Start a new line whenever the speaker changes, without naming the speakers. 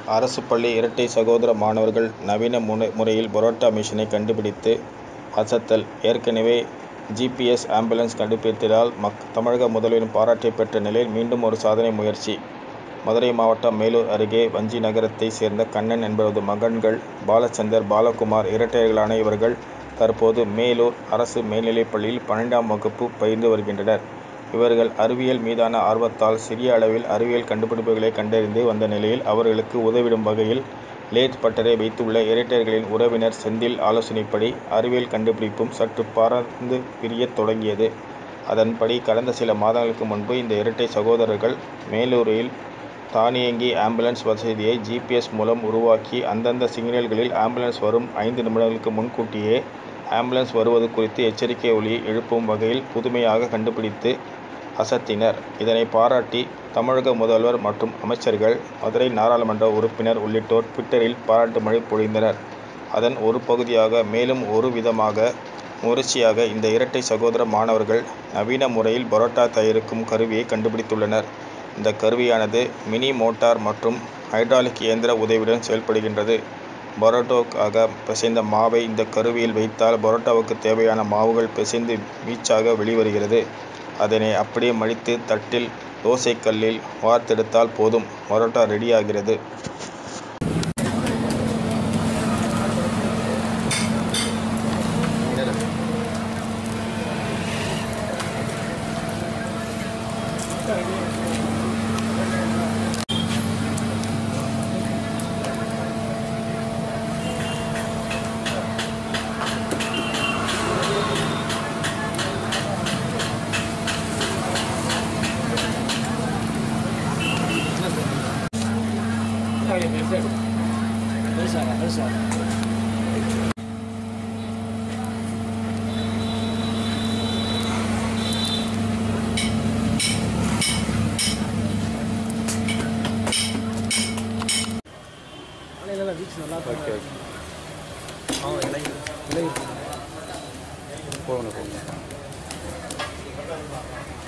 அரசு பள்ளி இரட்டை சகோதர மாணவர்கள் நவீன முறையில் பரோட்டா மிஷினை கண்டுபிடித்து அசத்தல் ஏற்கனவே ஜி. பி. எஸ். ஆம்புலன்ஸ் கண்டுபிடித்ததால் தமிழக முதல்வரின் பாராட்டை பெற்ற நிலையில் மீண்டும் ஒரு சாதனை முயற்சி. மதுரை மாவட்டம் மேலூர் அருகே வஞ்சி நகரத்தை சேர்ந்த கண்ணன் என்பவரது மகன்கள் பாலச்சந்தர், பாலகுமார் இரட்டையர்களான இவர்கள் தற்போது மேலூர் அரசு மேல்நிலைப் பள்ளியில் பன்னிரண்டாம் வகுப்பு பயின்று வருகின்றனர். இவர்கள் அறிவியல் மீதான ஆர்வத்தால் சிறிய அளவில் அறிவியல் கண்டுபிடிப்புகளை கண்டறிந்து வந்த நிலையில் அவர்களுக்கு உதவிடும் வகையில் லேத் பட்டறை வைத்துள்ள இரட்டையர்களின் உறவினர் செந்தில் ஆலோசனைப்படி அறிவியல் கண்டுபிடிப்பும் சற்று பறந்து விரியத் தொடங்கியது. அதன்படி கடந்த சில மாதங்களுக்கு முன்பு இந்த இரட்டை சகோதரர்கள் மேலூரில் தானியங்கி ஆம்புலன்ஸ் வசதியை ஜி. பி. எஸ். மூலம் உருவாக்கி அந்தந்த சிக்னல்களில் ஆம்புலன்ஸ் வரும் ஐந்து நிமிடங்களுக்கு முன்கூட்டியே ஆம்புலன்ஸ் வருவது குறித்து எச்சரிக்கை ஒலியை எழுப்பும் வகையில் புதுமையாக கண்டுபிடித்து அசத்தினர். இதனை பாராட்டி தமிழக முதல்வர் மற்றும் அமைச்சர்கள், மதுரை நாடாளுமன்ற உறுப்பினர் உள்ளிட்டோர் டுவிட்டரில் பாராட்டு மழை பொழிந்தனர். அதன் ஒரு பகுதியாக மேலும் ஒரு விதமாக முயற்சியாக இந்த இரட்டை சகோதர மாணவர்கள் நவீன முறையில் பரோட்டா தயாரிக்கும் கருவியை கண்டுபிடித்துள்ளனர். இந்த கருவியானது மினி மோட்டார் மற்றும் ஹைட்ராலிக் இயந்திர உதவியுடன் செயல்படுகின்றது. பரோட்டாவுக்காக பிசைந்த மாவை இந்த கருவியில் வைத்தால் பரோட்டாவுக்கு தேவையான மாவுகள் பிசைந்து மீச்சாக வெளிவருகிறது. அதனை அப்படியே மடித்து தட்டில் தோசைக்கல்லில் வார்த்தெடுத்தால் போதும் பரோட்டா ரெடியாகிறது.
போகணும் போகணும்